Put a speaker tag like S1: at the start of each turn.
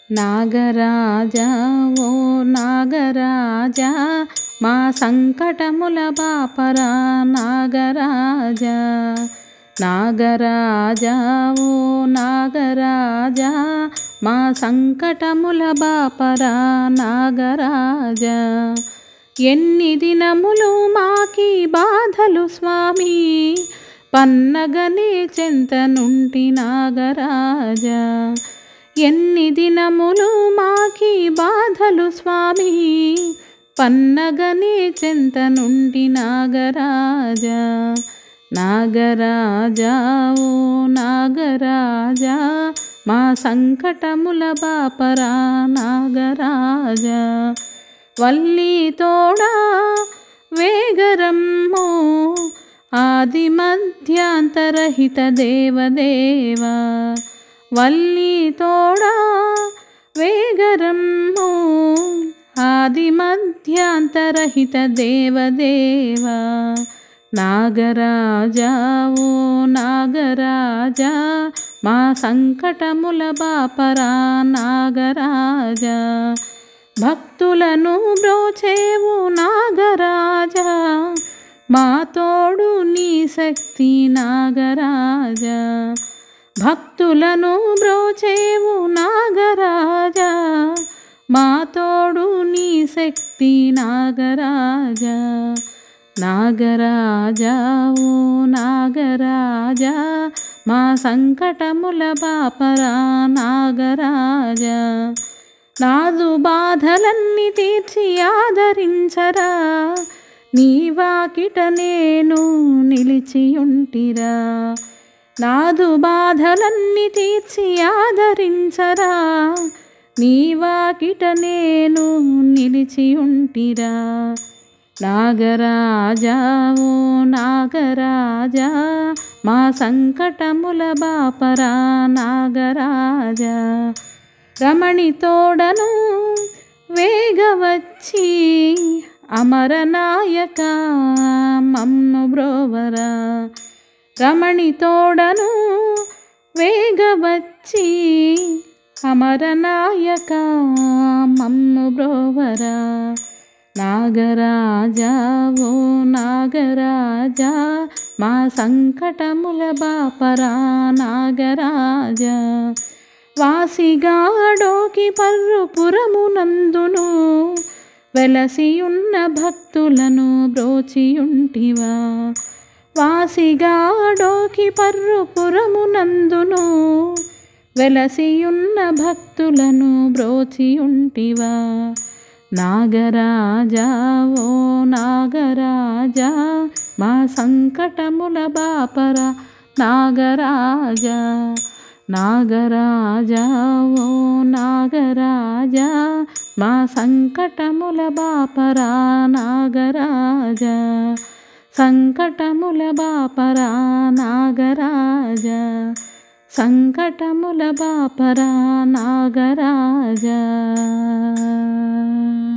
S1: నాగరాజా ఓ నాగరాజా మా సంకటముల బాపరా నాగరాజా నాగరాజా ఓ నాగరాజా మా సంకటముల బాపరా నాగరాజా ఎన్ని దినములు మాకి బాధలు స్వామి పన్నగనే చెంత నుండి నాగరాజా ఎన్ని దినములు మాకి బాధలు స్వామి పన్నగనే చెంత నుండి నాగరాజా నాగరాజా ఓ నాగరాజా మా సంకటముల బాపరా నాగరాజా వల్లి తోడా వేగరమ్మో ఆది మధ్యాంతరహిత దేవదేవా వల్లి తోడా వేగరమ్మో ఆది మధ్యాంతరహిత దేవదేవా నాగరాజా ఓ నాగరాజా మా సంకటముల బాపరా నాగరాజా భక్తులను బ్రోచేవు నాగరాజా మా తోడు నీ శక్తి నాగరాజా భక్తులను బ్రోచేవు నాగరాజా మా తోడు నీ శక్తి నాగరాజా నాగరాజా ఓ నాగరాజా మా సంకటముల బాపరా నాగరాజా నాదు బాధలన్నీ తీర్చి ఆదరించరా నీ వాకిట నేను నిలిచియుంటిరా నాదు బాధలన్నీ తీర్చి ఆదరించరా నీ వాకిట నేను నిలిచియుంటిరా నాగరాజా ఓ నాగరాజా మా సంకటముల బాపరా నాగరాజా రమణి తోడను వేగవచ్చి అమరనాయక మమ్ము బ్రోవరా రమణి తోడను వేగవచ్చి అమరనాయక మమ్ము బ్రోవరా నాగరాజా ఓ నాగరాజా మా సంకటముల బాపరా నాగరాజా వాసిగాడోకి పర్రుపురమునందును వెలసియున్న భక్తులను బ్రోచియుంటివా వాసిగాడోకి పర్రుపురమునందును వెలసియున్న భక్తులను బ్రోచియుంటివా నాగరాజా ఓ నాగరాజా మా సంకటముల బాపర నాగరాజా నాగరాజా ఓ నాగరాజా మా సంకటముల బాపరా నాగరాజా సంకటముల బాపరా నాగరాజా సంకటముల బాపరా నాగరాజా